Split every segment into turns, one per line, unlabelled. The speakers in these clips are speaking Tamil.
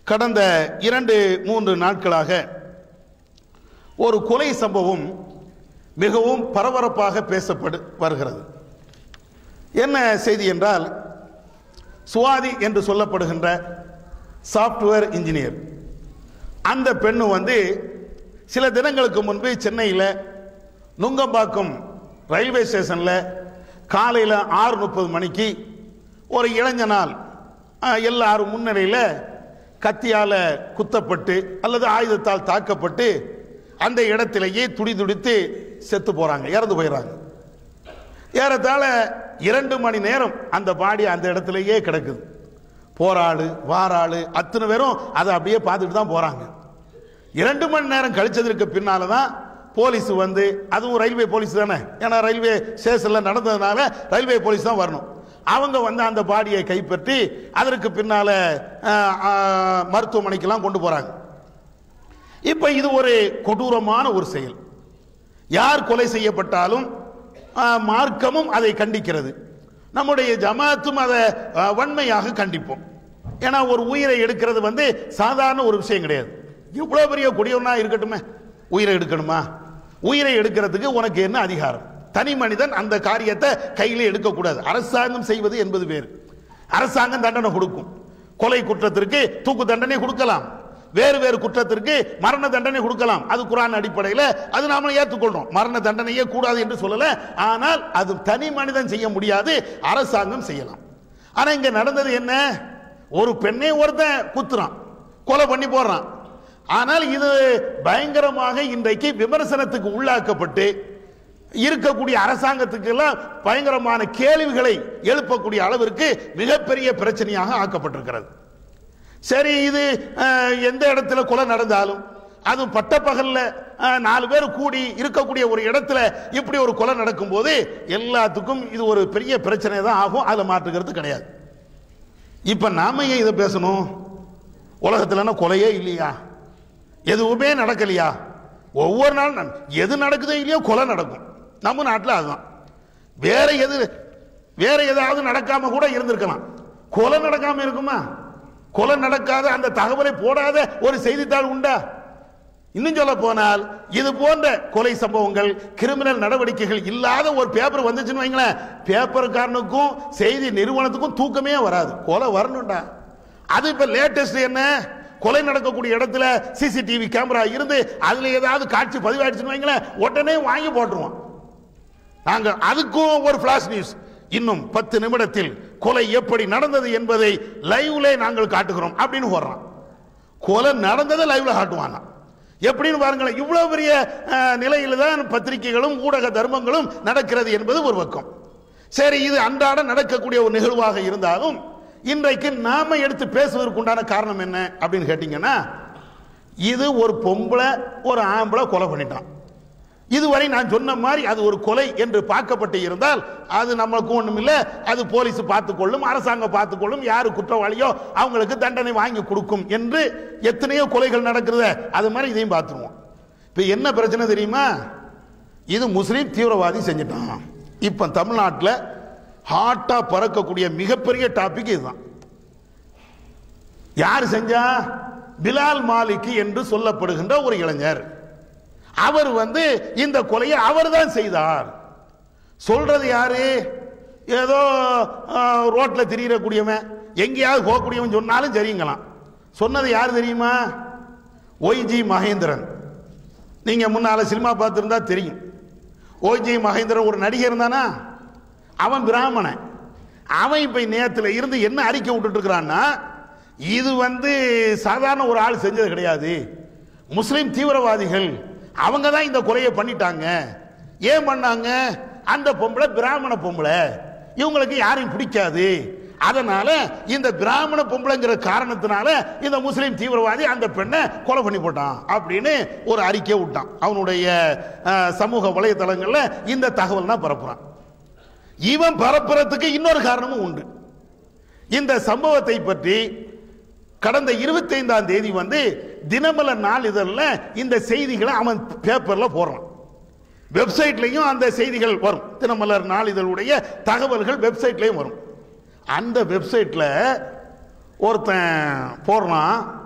கடந்த இரண்டு மூன்று நாட்களாக ஒரு கொலை சம்பவம் மிகவும் பரபரப்பாக பேசப்படு வருகிறது என்ன செய்தி என்றால் சுவாதி என்று சொல்லப்படுகின்ற சாஃப்ட்வேர் இன்ஜினியர் அந்த பெண்ணு வந்து சில தினங்களுக்கு முன்பு சென்னையில் நுங்கம்பாக்கம் ரயில்வே ஸ்டேஷனில் காலையில் ஆறு முப்பது மணிக்கு ஒரு இளைஞனால் அஹ், எல்லாரும் முன்னிலையில் கத்தியால் குத்தப்பட்டு அல்லது ஆயுதத்தால் தாக்கப்பட்டு அந்த இடத்திலேயே துடி துடித்து செத்து போகிறாங்க இறந்து போயிடுறாங்க ஏறத்தாழ இரண்டு மணி நேரம் அந்த பாடி அந்த இடத்திலேயே கிடக்குது போராளு வாராளு அத்தனை பேரும் அதை அப்படியே பார்த்துட்டு தான் போறாங்க இரண்டு மணி நேரம் கழிச்சதற்கு பின்னால தான் போலீஸ் வந்து அதுவும் ரயில்வே போலீஸ் தானே ஏன்னா ரயில்வே ஸ்டேஷன்ல நடந்ததுனால ரயில்வே போலீஸ் தான் வரணும் அவங்க வந்து அந்த பாடியை கைப்பற்றி அதற்கு பின்னால அஹ், அஹ், மருத்துவமனைக்கெல்லாம் கொண்டு போறாங்க இப்ப இது ஒரு கொடூரமான ஒரு செயல் யார் கொலை செய்யப்பட்டாலும் ஆ, மார்க்கமும் அதை கண்டிக்கிறது நம்முடைய ஜமாத்தும் அதை ஆ, வன்மையாக கண்டிப்போம் ஏன்னா ஒரு உயிரை எடுக்கிறது வந்து சாதாரண ஒரு விஷயம் கிடையாது இவ்வளவு பெரிய கொடியவனா இருக்கட்டுமே உயிரை எடுக்கணுமா உயிரை எடுக்கிறதுக்கு உனக்கு என்ன அதிகாரம் தனி மனிதன் அந்த காரியத்தை கையில எடுக்கக்கூடாது அரசாங்கம் செய்வது என்பது வேறு அரசாங்கம் தண்டனை கொடுக்கும் கொலை குற்றத்திற்கு தூக்கு தண்டனை கொடுக்கலாம் வேறு வேறு குற்றத்திற்கு மரண தண்டனை கொடுக்கலாம் அது குரான் அடிப்படையில் அது நாம ஏற்றுக்கொள்றோம் மரண தண்டனையே கூடாது என்று சொல்லல ஆனால் அது தனி மனிதன் செய்ய முடியாது அரசாங்கம் செய்யலாம் ஆனா இங்க நடந்தது என்ன ஒரு பெண்ணை ஒருத்தன் குத்துறான் கொலை பண்ணி போடுறான் ஆனால் இது பயங்கரமாக இன்றைக்கு விமர்சனத்துக்கு உள்ளாக்கப்பட்டு இருக்கக்கூடிய அரசாங்கத்துக்கு எல்லாம் பயங்கரமான கேள்விகளை எழுப்பக்கூடிய அளவிற்கு மிகப்பெரிய பிரச்சனையாக ஆக்கப்பட்டிருக்கிறது சரி இது அஹ், எந்த இடத்துல கொலை நடந்தாலும் அது பட்டப்பகல்ல அஹ், நாலு பேர் கூடி இருக்கக்கூடிய ஒரு இடத்துல இப்படி ஒரு கொலை நடக்கும்போது எல்லாத்துக்கும் இது ஒரு பெரிய பிரச்சனை தான் ஆகும் அதுல மாற்றுக்கிறது கிடையாது இப்ப நாம ஏன் இதை பேசணும் உலகத்துல கொலையே இல்லையா எதுவுமே நடக்கலையா ஒவ்வொரு நாள் நட- எது நடக்குதோ இல்லையோ கொலை நடக்கும் நம்ம நாட்டில் அதுதான் வேற எது வேற ஏதாவது நடக்காம கூட இருந்திருக்கலாம் கொலை நடக்காம இருக்குமா கொலை நடக்காத அந்த தகவலை போடாத ஒரு செய்தித்தாள் உண்டா இன்னும் சொல்ல போனால் இது போன்ற கொலை சம்பவங்கள் கிரிமினல் நடவடிக்கைகள் இல்லாத ஒரு பேப்பர் வந்துச்சுன்னு வைங்களேன் பேப்பர்காரனுக்கும் செய்தி நிறுவனத்துக்கும் தூக்கமே வராது கொலை வரணும்டா அது இப்ப லேட்டஸ்ட் என்ன கொலை நடக்கக்கூடிய இடத்துல சிசிடிவி கேமரா இருந்து அதுல ஏதாவது காட்சி பதிவாயிடுச்சுன்னு வைங்களேன் உடனே வாங்கி போட்டுருவோம் நாங்கள் அதுக்கும் ஒரு பிளாஷ் நியூஸ் இன்னும் பத்து நிமிடத்தில் கொலை எப்படி நடந்தது என்பதை லைவ்ல நாங்கள் காட்டுகிறோம் அப்படின்னு போடுறான் கொலை நடந்ததை லைவ்ல காட்டுவானா எப்படின்னு பாருங்களேன் இவ்வளவு பெரிய அஹ், நிலையில தான் பத்திரிகைகளும் ஊடக தர்மங்களும் நடக்கிறது என்பது ஒரு பக்கம் சரி இது அன்றாட நடக்கக்கூடிய ஒரு நிகழ்வாக இருந்தாலும் இன்றைக்கு நாம எடுத்து பேசுவதற்கு உண்டான காரணம் என்ன அப்படின்னு கேட்டீங்கன்னா இது ஒரு பொம்பளை ஒரு ஆம்பளை கொலை பண்ணிட்டான் இதுவரை நான் சொன்ன மாதிரி அது ஒரு கொலை என்று பார்க்கப்பட்டு இருந்தால் அது நம்மளுக்கு ஒண்ணும் இல்ல அது போலீஸ் பார்த்துக்கொள்ளும் அரசாங்கம் பார்த்துக்கொள்ளும் யாரு குற்றவாளியோ அவங்களுக்கு தண்டனை வாங்கி கொடுக்கும் என்று எத்தனையோ கொலைகள் நடக்குது அது மாதிரி இதையும் பார்த்துருவோம் இப்ப என்ன பிரச்சனை தெரியுமா இது முஸ்லீம் தீவிரவாதி செஞ்சிட்டான் இப்ப தமிழ்நாட்டில் ஹாட்டா பறக்கக்கூடிய மிகப்பெரிய டாபிக் இதுதான் யார் செஞ்சா பிலால் மாலிக் என்று சொல்லப்படுகின்ற ஒரு இளைஞர் அவர் வந்து இந்த கொலையை அவர் தான் செய்தார் சொல்றது யாரு ஏதோ அஹ், ரோட்ல திரியக்கூடியவன் எங்கேயாவது போகக்கூடியவன் சொன்னாலும் சரிங்களாம் சொன்னது யார் தெரியுமா ஒய்ஜி மகேந்திரன் நீங்க முன்னால சினிமா பார்த்திருந்தா தெரியும் ஓஜி மகேந்திரன் ஒரு நடிகர் தானா அவன் பிராமணன் அவன் இப்ப நேத்துல இருந்து என்ன அறிக்கை விட்டுட்டு இருக்கிறான்னா இது வந்து சாதாரண ஒரு ஆள் செஞ்சது கிடையாது முஸ்லிம் தீவிரவாதிகள் அவங்க தான் இந்த கொலையை பண்ணிட்டாங்க ஏன் பண்ணாங்க அந்த பொம்பளை பிராமண பொம்பளை இவங்களுக்கு யாரையும் பிடிக்காது அதனால இந்த பிராமண பொம்பளைங்கிற காரணத்தினால இந்த முஸ்லிம் தீவிரவாதி அந்த பெண்ணை கொலை பண்ணி போட்டான் அப்படின்னு ஒரு அறிக்கை விட்டான் அவனுடைய அஹ், சமூக வலைதளங்கள்ல இந்த தகவல் தான் பரப்புறான் இவன் பரப்புறதுக்கு இன்னொரு காரணமும் உண்டு இந்த சம்பவத்தை பற்றி கடந்த 25ஆம் தேதி வந்து தினமலர் நாளிதழில் இந்த செய்திகளை அவன் பேப்பர்ல போடுறான் வெப்சைட்லையும் அந்த செய்திகள் வரும் தினமலர் நாளிதழுடைய தகவல்கள் வெப்சைட்லையும் வரும் அந்த வெப்சைட்ல ஒருத்தன் போடுறான்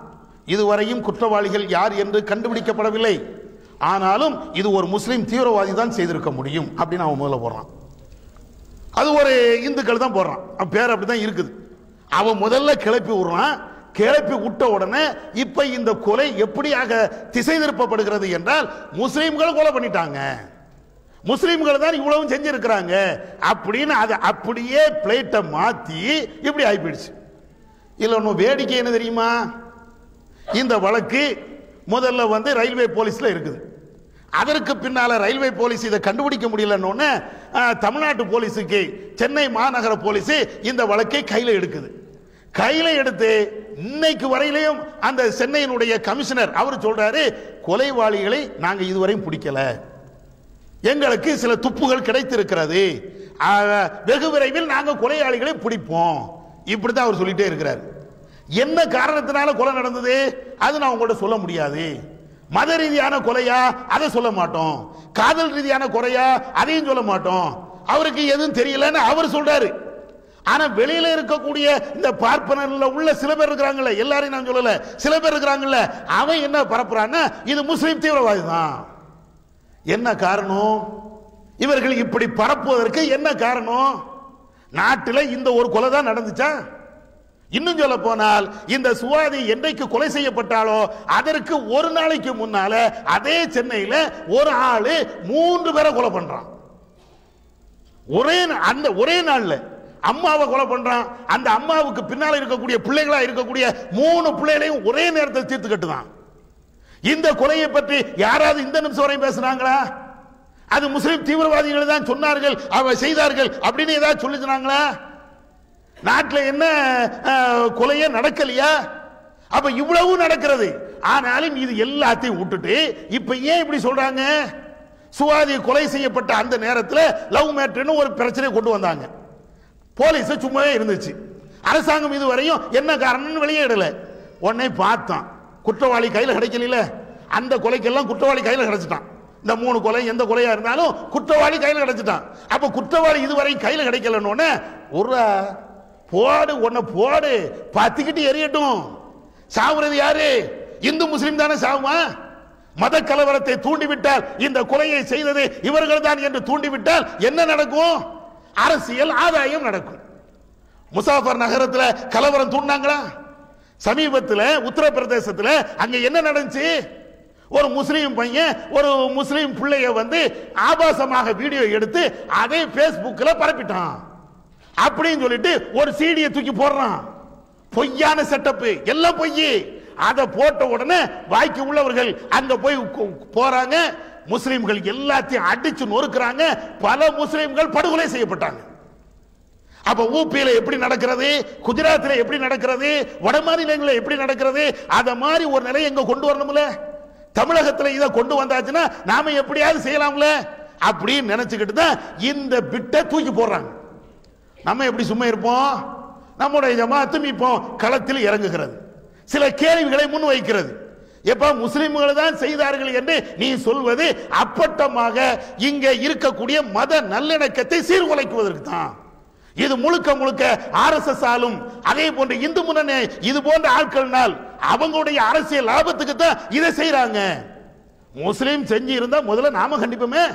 இதுவரையும் குற்றவாளிகள் யார் என்று கண்டுபிடிக்கப்படவில்லை ஆனாலும் இது ஒரு முஸ்லீம் தீவிரவாதி தான் செய்திருக்க முடியும் அப்படின்னு அவன் முதல்ல போடுறான் அது ஒரு இந்துக்கள் தான் போடுறான் அவன் பேர் அப்படி தான் இருக்குது அவன் முதல்ல கிளப்பி விடுறான் கிளப்பி விட்ட உடனே இப்ப இந்த கொலை எப்படியாக திசை திருப்பப்படுகிறது என்றால் முஸ்லீம்கள் கொலை பண்ணிட்டாங்க முஸ்லீம்கள் தான் இவ்வளவும் செஞ்சிருக்கிறாங்க அப்படின்னு அதை அப்படியே பிளேட்டை மாத்தி இப்படி ஆயிப்போயிடுச்சு இல்ல ஒன்றும் வேடிக்கை என்ன தெரியுமா இந்த வழக்கு முதல்ல வந்து ரயில்வே போலீஸ்ல இருக்குது அதற்கு பின்னால ரயில்வே போலீஸ் இதை கண்டுபிடிக்க முடியலன்னு தமிழ்நாட்டு போலீஸுக்கு சென்னை மாநகர போலீஸ் இந்த வழக்கை கையில் எடுக்குது கையில எடுத்து இன்னைக்கு வரையிலையும் அந்த சென்னையினுடைய கமிஷனர் அவர் சொல்றாரு கொலைவாளிகளை நாங்க இதுவரையும் பிடிக்கல எங்களுக்கு சில துப்புகள் கிடைத்திருக்கிறது ஆக, வெகு விரைவில் நாங்க கொலையாளிகளை பிடிப்போம் இப்படித்தான் அவர் சொல்லிட்டே இருக்கிறார் என்ன காரணத்தினால கொலை நடந்தது அது நான் உங்கள்ட்ட சொல்ல முடியாது மத ரீதியான கொலையா அதை சொல்ல மாட்டோம் காதல் ரீதியான கொலையா அதையும் சொல்ல மாட்டோம் அவருக்கு எதுவும் தெரியலன்னு அவர் சொல்றாரு ஆனா வெளியில இருக்கக்கூடிய இந்த பார்ப்பனர்ல உள்ள சில பேர் இருக்கிறாங்கல்ல எல்லாரையும் நான் சொல்லல சில பேர் இருக்கிறாங்கல்ல அவன் என்ன பரப்புறான்னா இது முஸ்லீம் தீவிரவாதி தான் என்ன காரணம் இவர்கள் இப்படி பரப்புவதற்கு என்ன காரணம் நாட்டில் இந்த ஒரு கொலை தான் நடந்துச்சா இன்னும் சொல்ல போனால் இந்த சுவாதி என்றைக்கு கொலை செய்யப்பட்டாலோ அதற்கு ஒரு நாளைக்கு முன்னால அதே சென்னையில ஒரு ஆளு மூன்று பேரை கொலை பண்றான் ஒரே நா- அந்த ஒரே நாள்ல அம்மாவை கொலை பண்றான் அந்த அம்மாவுக்கு பின்னால இருக்கக்கூடிய பிள்ளைகளா இருக்கக்கூடிய மூணு பிள்ளைகளையும் ஒரே நேரத்தில் தீர்த்து கட்டுதான் இந்த கொலையை பற்றி யாராவது இந்த நிமிஷம் வரையும் பேசுனாங்களா அது முஸ்லிம் தீவிரவாதிகள் தான் சொன்னார்கள் அவ செய்தார்கள் அப்படின்னு ஏதாவது சொல்லி சொன்னாங்களா நாட்டில் என்ன அஹ், கொலையே நடக்கலையா அப்ப இவ்வளவு நடக்கிறது ஆனாலும் இது எல்லாத்தையும் விட்டுட்டு இப்ப ஏன் இப்படி சொல்றாங்க சுவாதி கொலை செய்யப்பட்ட அந்த நேரத்தில் லவ் மேட்ருன்னு ஒரு பிரச்சனை கொண்டு வந்தாங்க போலீஸ் சும்மாவே இருந்துச்சு அரசாங்கம் இதுவரையும் என்ன காரணம்னு வெளியிடல உடனே பார்த்தான் குற்றவாளி கையில் கிடைக்கல அந்த கொலைக்கெல்லாம் குற்றவாளி கையில் கிடைச்சிட்டான் இந்த மூணு கொலை எந்த கொலையா இருந்தாலும் குற்றவாளி கையில் கிடைச்சிட்டான் அப்ப குற்றவாளி இதுவரை கையில் கிடைக்கலன்னு ஒரு போடு உன்னை போடு பத்திக்கிட்டு எரியட்டும் சாவுறது யாரு இந்து முஸ்லிம் தானே சாவுமா மத கலவரத்தை தூண்டிவிட்டால் இந்த கொலையை செய்தது இவர்கள் தான் என்று தூண்டிவிட்டால் என்ன நடக்கும் அரசியல் ஆதாயம் நடக்கும் முசாஃபர் நகரத்துல கலவரம் தூண்டாங்களா சமீபத்தில் உத்தரப்பிரதேசத்துல அங்க என்ன நடந்துச்சு ஒரு முஸ்லீம் பையன் ஒரு முஸ்லீம் பிள்ளைய வந்து ஆபாசமாக வீடியோ எடுத்து அதை Facebookல பரப்பிட்டான் அப்படின்னு சொல்லிட்டு ஒரு சீடியை தூக்கி போடுறான் பொய்யான செட்டப் எல்லாம் பொய் அதை போட்ட உடனே வாய்க்கு உள்ளவர்கள் அங்க போய் கு- போறாங்க முஸ்லிம்கள் எல்லாத்தையும் அடிச்சு நொறுக்குறாங்க பல முஸ்லிம்கள் படுகொலை செய்யப்பட்டாங்க அப்ப ஊபியில எப்படி நடக்கிறது குஜராத்தில் எப்படி நடக்கிறது வட மாநிலங்களில் எப்படி நடக்கிறது அத மாதிரி ஒரு நிலையை எங்க கொண்டு வரணும்ல தமிழகத்துல இதை கொண்டு வந்தாச்சுன்னா நாம எப்படியாவது செய்யலாம்ல அப்படின்னு நினைச்சுக்கிட்டு தான் இந்த பிட்டை தூக்கி போடுறாங்க நம்ம எப்படி சும்மா இருப்போம் நம்முடைய ஜமாத்தும் இப்போ களத்தில் இறங்குகிறது சில கேள்விகளை முன்வைக்கிறது எப்ப முஸ்லிம்கள் தான் செய்தார்கள் என்று நீ சொல்வது அப்பட்டமாக இங்க இருக்கக்கூடிய மத நல்லிணக்கத்தை சீர்குலைக்குவதற்கு தான் இது முழுக்க முழுக்க ஆர்எஸ்எஸ் ஆலும் அதே போன்று இந்து முன்னணி இது போன்ற ஆட்கள்னால் அவங்களுடைய அரசியல் லாபத்துக்கு தான் இதை செய்றாங்க முஸ்லீம் செஞ்சு இருந்தா முதல்ல நாம கண்டிப்போமே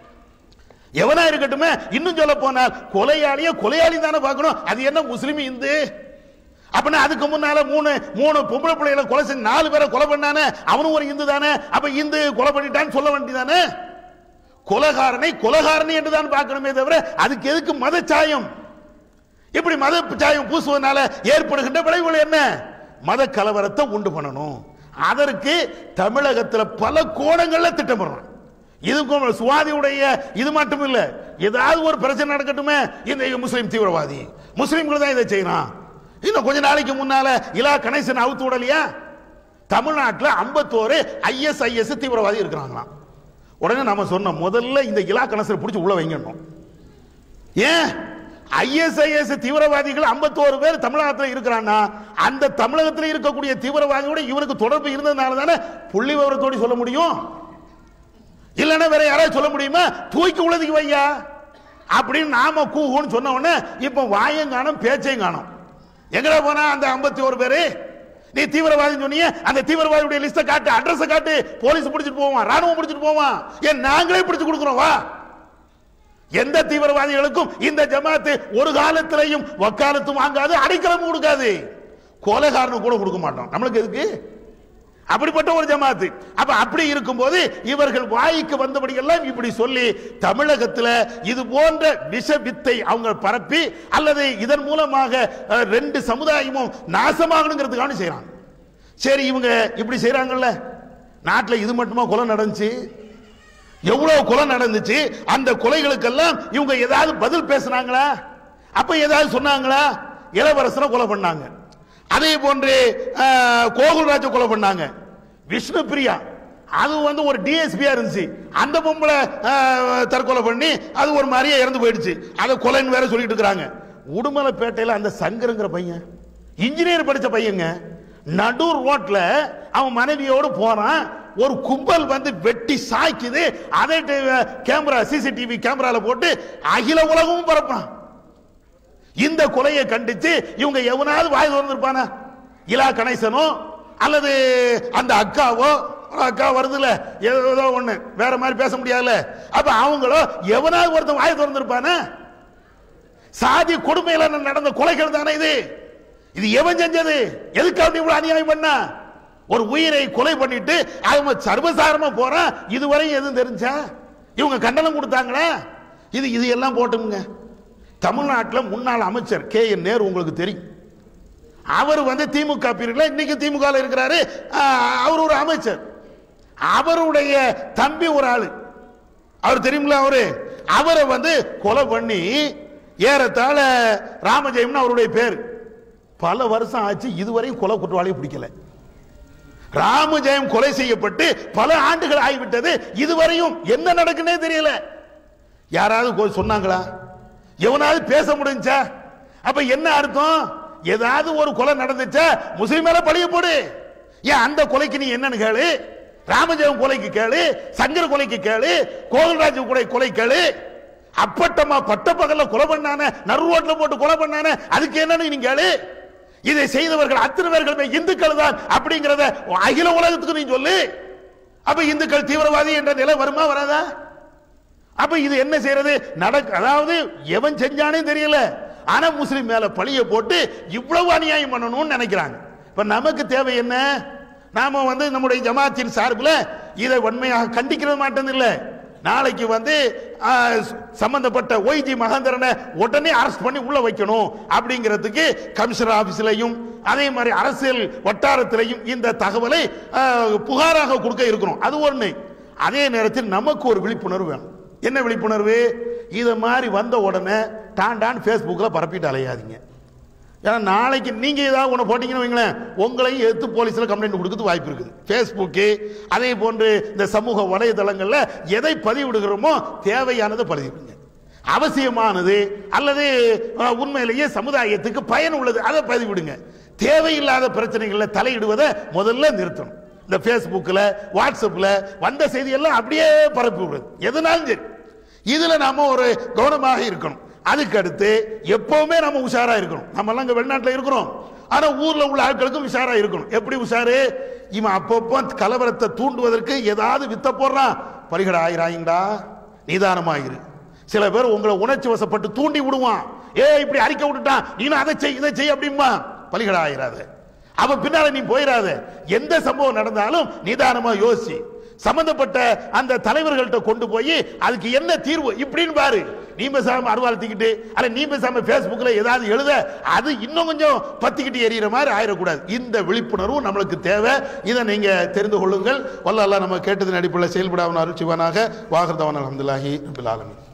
எவனா இருக்கட்டுமே இன்னும் சொல்ல போனால் கொலையாளிய கொலையாளி தானே பார்க்கணும் அது என்ன முஸ்லிம் இந்து அப்படின்னா அதுக்கு முன்னால மூணு மூணு பொம்பளை பிள்ளைகளை கொலை செஞ்சு நாலு பேரை கொலை பண்ணானே அவனும் ஒரு இந்து தானே அப்ப இந்து கொலை பண்ணிட்டான்னு சொல்ல வேண்டியதானே கொலகாரனை கொலகாரனை என்று தான் பார்க்கணுமே தவிர அதுக்கு எதுக்கு மதச்சாயம் இப்படி மத சாயம் பூசுவதனால ஏற்படுகின்ற விளைவுகள் என்ன மத கலவரத்தை உண்டு பண்ணணும் அதற்கு தமிழகத்தில் பல கோணங்கள்ல திட்டமிடுறான் இது சுவாதியுடைய இது மட்டும் இல்ல ஏதாவது ஒரு பிரச்சனை நடக்கட்டுமே இந்த முஸ்லீம் தீவிரவாதி முஸ்லீம்கள் தான் இதை செய்யணும் இன்னும் கொஞ்ச நாளைக்கு முன்னால இலா கணேசன் அவுத்து விடலையா தமிழ்நாட்டில் ஐம்பத்தோரு ஐஎஸ்ஐஎஸ் தீவிரவாதி இருக்கிறாங்களாம் உடனே நம்ம சொன்னோம் முதல்ல இந்த இலா கணேசனை பிடிச்சி உள்ள வைங்கணும் ஏன் ஐஎஸ்ஐஎஸ் தீவிரவாதிகள் 51 பேர் தமிழகத்தில் இருக்கிறான்னா அந்த தமிழகத்தில் இருக்கக்கூடிய தீவிரவாதியோட இவனுக்கு தொடர்பு இருந்ததுனால தானே புள்ளி விவரத்தோடு சொல்ல முடியும் இல்லைன்னா வேற யாராவது சொல்ல முடியுமா தூக்கி உள்ளதுக்கு வையா அப்படின்னு நாம கூகுன்னு சொன்ன உடனே இப்போ வாயும் காணும் பேச்சையும் காணும் எங்கடா போனா அந்த 51 பேரு நீ தீவிரவாதி சொன்னீங்க அந்த தீவிரவாதியுடைய லிஸ்ட காட்டு அட்ரஸ் காட்டு போலீஸ் பிடிச்சிட்டு போவான் ராணுவம் பிடிச்சிட்டு போவான் ஏன் நாங்களே பிடிச்சு கொடுக்குறோம் வா எந்த தீவிரவாதிகளுக்கும் இந்த ஜமாத்து ஒரு காலத்திலையும் வக்காலத்தும் வாங்காது அடைக்கலம் கொடுக்காது கொலைகாரனு கூட கொடுக்க மாட்டோம் நம்மளுக்கு எதுக்கு அப்படிப்பட்ட ஒரு ஜமாத்து அப்ப அப்படி இருக்கும்போது இவர்கள் வாய்க்கு வந்தபடி எல்லாம் இப்படி சொல்லி தமிழகத்தில் இது போன்ற விஷ வித்தை அவங்க பரப்பி அல்லது இதன் மூலமாக அஹ், ரெண்டு சமுதாயமும் நாசமாகணுங்கிறதுக்காக செய்றாங்க சரி இவங்க இப்படி செய்றாங்கல்ல நாட்டில் இது மட்டுமா கொலை நடந்துச்சு எவ்வளவு கொலை நடந்துச்சு அந்த கொலைகளுக்கெல்லாம் இவங்க ஏதாவது பதில் பேசுனாங்களா அப்ப ஏதாவது சொன்னாங்களா இளவரசரை கொலை பண்ணாங்க அதே போன்று அஹ், கோகுல்ராஜ கொலை பண்ணாங்க விஷ்ணு பிரியா அது வந்து ஒரு டிஎஸ்பியா இருந்துச்சு அந்த பொம்பளை அஹ், தற்கொலை பண்ணி அது ஒரு மாதிரியே இறந்து போயிடுச்சு அதை கொலைன்னு வேற சொல்லிட்டு இருக்கிறாங்க உடுமலைப்பேட்டையில அந்த சங்கருங்கிற பையன் இன்ஜினியர் படிச்ச பையங்க நடு ரோட்ல அவன் மனைவியோடு போறான் ஒரு கும்பல் வந்து வெட்டி சாய்க்குது அதே டி- கேமரா சிசிடிவி கேமரால போட்டு அகில உலகமும் பரப்பான் இந்த கொலையை கண்டிச்சு இவங்க எவனாவது வாய் திறந்திருப்பானா இலா கணேசனோ அல்லது அந்த அக்காவோ ஒரு அக்கா வருதுல ஏதோ ஒண்ணு வேற மாதிரி பேச முடியாதுல்ல அப்ப அவங்களோ எவனாவது ஒருத்தன் வாய் திறந்திருப்பானா சாதி கொடுமையில நடந்த கொலைகள் தானே இது இது எவன் செஞ்சது எதுக்காக இவ்வளவு அநியாயம் பண்ணா ஒரு உயிரை கொலை பண்ணிட்டு அவன் சர்வசாரமா போறான் இதுவரை எதுவும் தெரிஞ்சா இவங்க கண்டனம் கொடுத்தாங்களா இது இது எல்லாம் போட்டுங்க தமிழ்நாட்டில் முன்னாள் அமைச்சர் கே என் நேரு உங்களுக்கு தெரியும் அவர் வந்து திமுக பீரியட்ல இன்னைக்கு திமுக இருக்கிறாரு ஆஹ், அவர் ஒரு அமைச்சர் அவருடைய தம்பி ஒரு ஆளு அவர் தெரியுங்களா அவரு அவரை வந்து கொலை பண்ணி ஏறத்தாழ ராமஜெயம்னு அவருடைய பேர் பல வருஷம் ஆச்சு இதுவரையும் கொலை குற்றவாளியை பிடிக்கல ராமஜெயம் கொலை செய்யப்பட்டு பல ஆண்டுகள் ஆகிவிட்டது இதுவரையும் என்ன நடக்குன்னே தெரியல யாராவது கொ- சொன்னாங்களா எவனாவது பேச முடிஞ்சா அப்ப என்ன அர்த்தம் ஏதாவது ஒரு கொலை நடந்துச்சா முஸ்லிம் மேல பழிய போடு ஏன் அந்த கொலைக்கு நீ என்னன்னு கேளு ராமஜெயம் கொலைக்கு கேளு சங்கர் கொலைக்கு கேளு கோகுல்ராஜ் கொலை கொலை கேளு அப்பட்டமா பட்ட பகல்ல கொலை பண்ணானே நறு ரோட்ல போட்டு கொலை பண்ணானே அதுக்கு என்னன்னு நீ கேளு இதை செய்தவர்கள் அத்தனை பேர்களுமே இந்துக்கள் தான் அப்படிங்கறத அகில உலகத்துக்கு நீ சொல்லு அப்ப இந்துக்கள் தீவிரவாதி என்ற நிலை வருமா வராதா அப்ப இது என்ன செய்யறது நடக்க அதாவது எவன் செஞ்சானே தெரியல ஆனா முஸ்லிம் மேல பழிய போட்டு இவ்வளவு அநியாயம் பண்ணணும்னு நினைக்கிறாங்க இப்ப நமக்கு தேவை என்ன நாம வந்து நம்முடைய ஜமாத்தின் சார்பில் இதை வன்மையாக கண்டிக்கிறது மாட்டேன் இல்ல நாளைக்கு வந்து ஆ, சம்பந்தப்பட்ட ஒய்ஜி மகேந்திரனை உடனே அரெஸ்ட் பண்ணி உள்ள வைக்கணும் அப்படிங்கிறதுக்கு கமிஷனர் ஆபீஸ்லயும் அதே மாதிரி அரசியல் வட்டாரத்திலையும் இந்த தகவலை ஆ, புகாராக கொடுக்க இருக்கிறோம் அது ஒண்ணு அதே நேரத்தில் நமக்கு ஒரு விழிப்புணர்வு வேணும் என்ன விழிப்புணர்வு இதை மாதிரி வந்த உடனே டான் டான் ஃபேஸ்புக்கில் பரப்பிட்டு அலையாதீங்க ஏன்னா நாளைக்கு நீங்க ஏதாவது ஒன்று போட்டீங்கன்னு வைங்களேன் உங்களையும் எடுத்து போலீஸில் கம்ப்ளைண்ட் கொடுக்கறது வாய்ப்பு இருக்குது ஃபேஸ்புக்கு அதே போன்று இந்த சமூக வலைதளங்களில் எதை பதிவிடுகிறோமோ தேவையானதை பதிவிடுங்க அவசியமானது அல்லது அஹ், உண்மையிலேயே சமுதாயத்துக்கு பயன் உள்ளது அதை பதிவிடுங்க தேவையில்லாத பிரச்சனைகளில் தலையிடுவதை முதல்ல நிறுத்தணும் இந்த ஃபேஸ்புக்கில் வாட்ஸ்அப்பில் வந்த செய்தியெல்லாம் அப்படியே பரப்பி விடுறது எதுனாலும் சரி இதுல நாம ஒரு கவனமாக இருக்கணும் அதுக்கு அடுத்து எப்பவுமே நம்ம உஷாரா இருக்கணும் நம்ம எல்லாம் இங்க வெளிநாட்டுல இருக்கிறோம் ஆனா ஊர்ல உள்ள ஆட்களுக்கும் உஷாரா இருக்கணும் எப்படி உஷாரு இவன் அப்பப்போ கலவரத்தை தூண்டுவதற்கு ஏதாவது வித்த போடுறான் பரிகட ஆயிராயிங்கடா நிதானமாயிரு சில பேர் உங்களை உணர்ச்சி வசப்பட்டு தூண்டி விடுவான் ஏ இப்படி அறிக்கை விட்டுட்டான் நீனும் அதை செய் இதை செய் அப்படிமா பலிகட ஆயிராத அவன் பின்னால நீ போயிடாத எந்த சம்பவம் நடந்தாலும் நிதானமா யோசி சம்பந்தப்பட்ட அந்த தலைவர்கள்ட்ட கொண்டு போய் அதுக்கு என்ன தீர்வு இப்படின்னு பாரு நீ பேசாம அருவாள் தூக்கிட்டு அல்ல நீ பேசாம Facebookல ஏதாவது எழுத அது இன்னும் கொஞ்சம் பத்திக்கிட்டு எறிகிற மாதிரி ஆயிடக்கூடாது இந்த விழிப்புணர்வும் நம்மளுக்கு தேவை இதை நீங்க தெரிந்து கொள்ளுங்கள் வல்ல அல்லாஹ் நம்ம கேட்டதின் அடிப்படையில் செயல்படாமல் அருள் சிவனாக வாகர்தவன் அலமதுல்லாஹி ரபில் ஆலமீன்